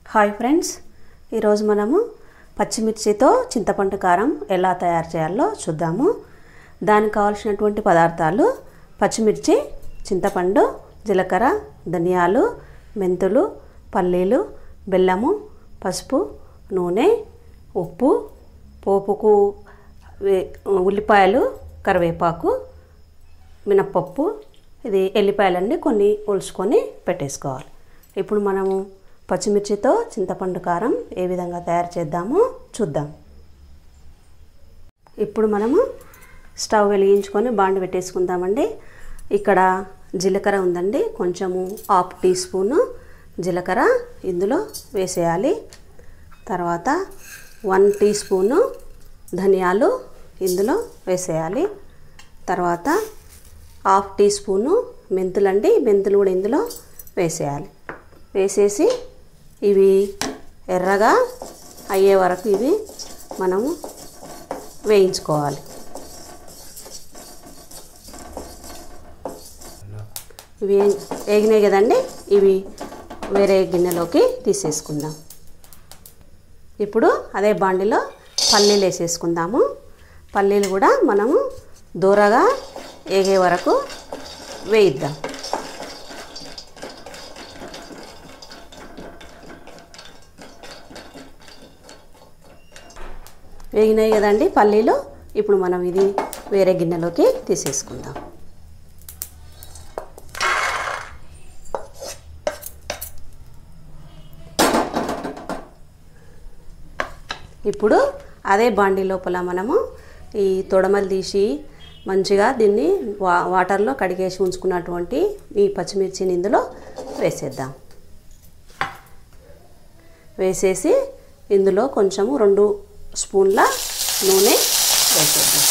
hi friends ఈరోజు మనము పచ్చిమిర్చితో చింతపండు కారం ఎలా తయారు చేయాలో చూద్దాము దానికి కావాల్సినటువంటి పదార్థాలు పచ్చిమిర్చి చింతపండు జీలకర్ర ధనియాలు మెంతులు పల్లీలు బెల్లము పసుపు నూనె ఉప్పు పోపుకు వే- ఉల్లిపాయలు కరివేపాకు మినప్పప్పు ఇది ఎల్లిపాయలన్నీ కొన్ని ఒలుచుకొని పెట్టేసుకోవాలి ఇప్పుడు మనము పచ్చిమిర్చితో చింతపండు కారం ఏ విధంగా తయారు చేద్దామో చూద్దాం ఇప్పుడు మనము స్టవ్ వెలిగించుకొని బాండి పెట్టేసుకుందామండి ఇక్కడ జీలకర్ర ఉందండి కొంచెము హాఫ్ టీ స్పూను జీలకర్ర ఇందులో వేసేయాలి తర్వాత వన్ టీ స్పూను ధనియాలు ఇందులో వేసేయాలి తర్వాత హాఫ్ టీ స్పూను మెంతులండి మెంతులు కూడా ఇందులో వేసేయాలి వేసేసి ఇవి ఎర్రగా అయ్యే వరకు ఇవి మనము వేయించుకోవాలి ఇవి వేగినాయి కదండి ఇవి వేరే గిన్నెలోకి తీసేసుకుందాం ఇప్పుడు అదే బాండిలో పల్లీలు వేసేసుకుందాము పల్లీలు కూడా మనము దూరగా వేగే వరకు వేయిద్దాం వేగినాయి కదండి పల్లీలు ఇప్పుడు మనం ఇది వేరే గిన్నెలోకి తీసేసుకుందాం ఇప్పుడు అదే బాండీ లోపల మనము ఈ తొడమలు తీసి మంచిగా దీన్ని వా వాటర్లో కడిగేసి ఉంచుకున్నటువంటి ఈ పచ్చిమిర్చిని ఇందులో వేసేద్దాం వేసేసి ఇందులో కొంచెము రెండు స్పూన్ల నూనె వేసేద్దాం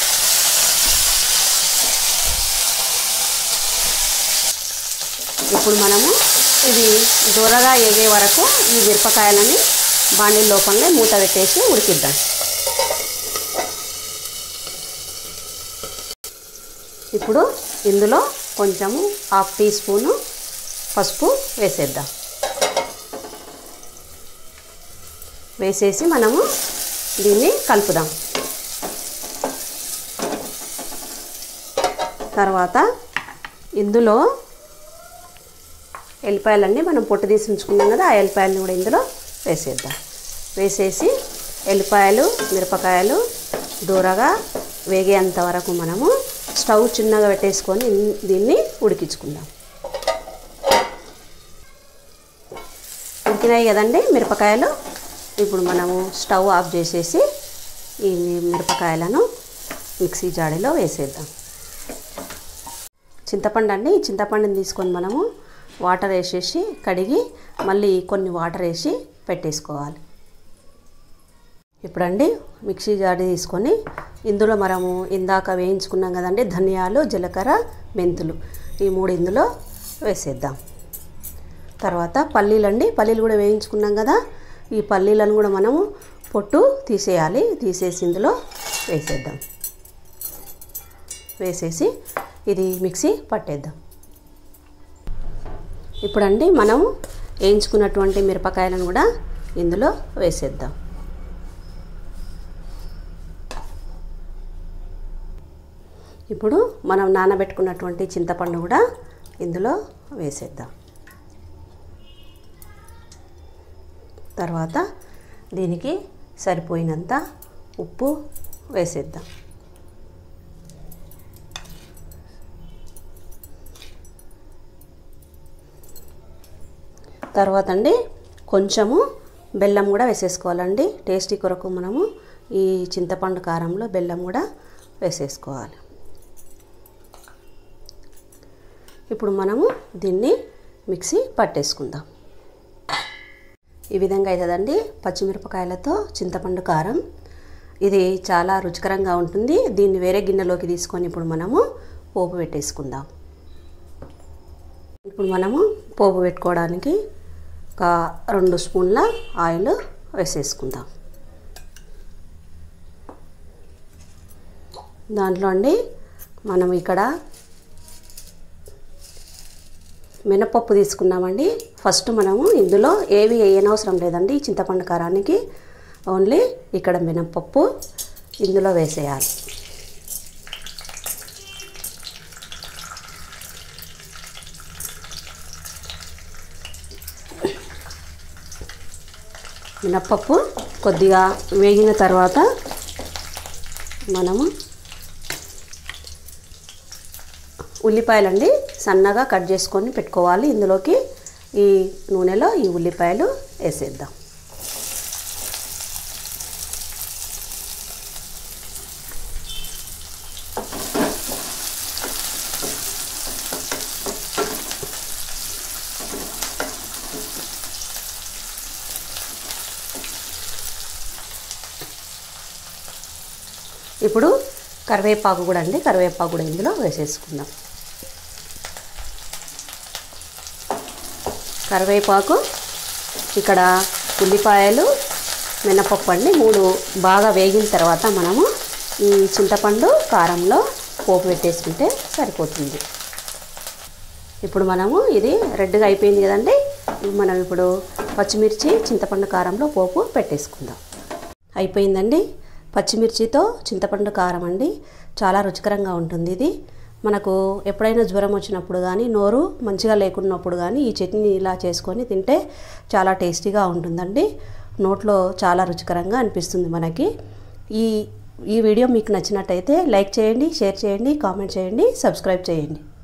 ఇప్పుడు మనము ఇది దూరగా ఎగే వరకు ఈ మిరపకాయలని బాండీ లోపలనే మూత పెట్టేసి ఉడికిద్దాం ఇప్పుడు ఇందులో కొంచెము హాఫ్ టీ స్పూను పసుపు వేసేద్దాం వేసేసి మనము దీన్ని కలుపుదాం తర్వాత ఇందులో ఎల్లిపాయలన్నీ మనం పొట్టు తీసి ఉంచుకున్నాం కదా ఆ ఎల్లిపాయలని కూడా ఇందులో వేసేద్దాం వేసేసి ఎల్లిపాయలు మిరపకాయలు దూరగా వేగేంత వరకు మనము స్టవ్ చిన్నగా పెట్టేసుకొని ఇన్- దీన్ని ఉడికించుకుందాం ఉడికినాయి కదండి మిరపకాయలు ఇప్పుడు మనము స్టవ్ ఆఫ్ చేసేసి ఈ మిరపకాయలను మిక్సీ జాడీలో వేసేద్దాం చింతపండు అండి ఈ చింతపండుని తీసుకొని మనము వాటర్ వేసేసి కడిగి మళ్ళీ కొన్ని వాటర్ వేసి పెట్టేసుకోవాలి ఇప్పుడండి మిక్సీ జాడి తీసుకొని ఇందులో మనము ఇందాక వేయించుకున్నాం కదండి ధనియాలు జీలకర్ర మెంతులు ఈ మూడు ఇందులో వేసేద్దాం తర్వాత పల్లీలు అండి పల్లీలు కూడా వేయించుకున్నాం కదా ఈ పల్లీలను కూడా మనము పొట్టు తీసేయాలి తీసేసి ఇందులో వేసేద్దాం వేసేసి ఇది మిక్సీ పట్టేద్దాం ఇప్పుడండి మనం వేయించుకున్నటువంటి మిరపకాయలను కూడా ఇందులో వేసేద్దాం ఇప్పుడు మనం నానబెట్టుకున్నటువంటి చింతపండు కూడా ఇందులో వేసేద్దాం తర్వాత దీనికి సరిపోయినంత ఉప్పు వేసేద్దాం తర్వాత అండి కొంచెము బెల్లం కూడా వేసేసుకోవాలండి టేస్టీ కొరకు మనము ఈ చింతపండు కారంలో బెల్లం కూడా వేసేసుకోవాలి ఇప్పుడు మనము దీన్ని మిక్సీ పట్టేసుకుందాం ఈ విధంగా అవుతుందండి పచ్చిమిరపకాయలతో చింతపండు కారం ఇది చాలా రుచికరంగా ఉంటుంది దీన్ని వేరే గిన్నెలోకి తీసుకొని ఇప్పుడు మనము పోపు పెట్టేసుకుందాం ఇప్పుడు మనము పోపు పెట్టుకోవడానికి ఒక రెండు స్పూన్ల ఆయిల్ వేసేసుకుందాం దాంట్లో అండి మనం ఇక్కడ మినపప్పు తీసుకున్నామండి ఫస్ట్ మనము ఇందులో ఏవి వేయనవసరం లేదండి ఈ చింతపండు కారానికి ఓన్లీ ఇక్కడ మినపప్పు ఇందులో వేసేయాలి మినప్పప్పు కొద్దిగా వేగిన తర్వాత మనము ఉల్లిపాయలండి సన్నగా కట్ చేసుకొని పెట్టుకోవాలి ఇందులోకి ఈ నూనెలో ఈ ఉల్లిపాయలు వేసేద్దాం ఇప్పుడు కరివేపాకు కూడా అండి కరివేపాకు కూడా ఇందులో వేసేసుకుందాం కరివేపాకు ఇక్కడ ఉల్లిపాయలు మినపప్పు అండి మూడు బాగా వేగిన తర్వాత మనము ఈ చింతపండు కారంలో పోపు పెట్టేసుకుంటే సరిపోతుంది ఇప్పుడు మనము ఇది రెడ్గా అయిపోయింది కదండి మనం ఇప్పుడు పచ్చిమిర్చి చింతపండు కారంలో పోపు పెట్టేసుకుందాం అయిపోయిందండి పచ్చిమిర్చితో చింతపండు కారం అండి చాలా రుచికరంగా ఉంటుంది ఇది మనకు ఎప్పుడైనా జ్వరం వచ్చినప్పుడు కానీ నోరు మంచిగా లేకున్నప్పుడు కానీ ఈ చట్నీ ఇలా చేసుకొని తింటే చాలా టేస్టీగా ఉంటుందండి నోట్లో చాలా రుచికరంగా అనిపిస్తుంది మనకి ఈ ఈ వీడియో మీకు నచ్చినట్టయితే లైక్ చేయండి షేర్ చేయండి కామెంట్ చేయండి సబ్స్క్రైబ్ చేయండి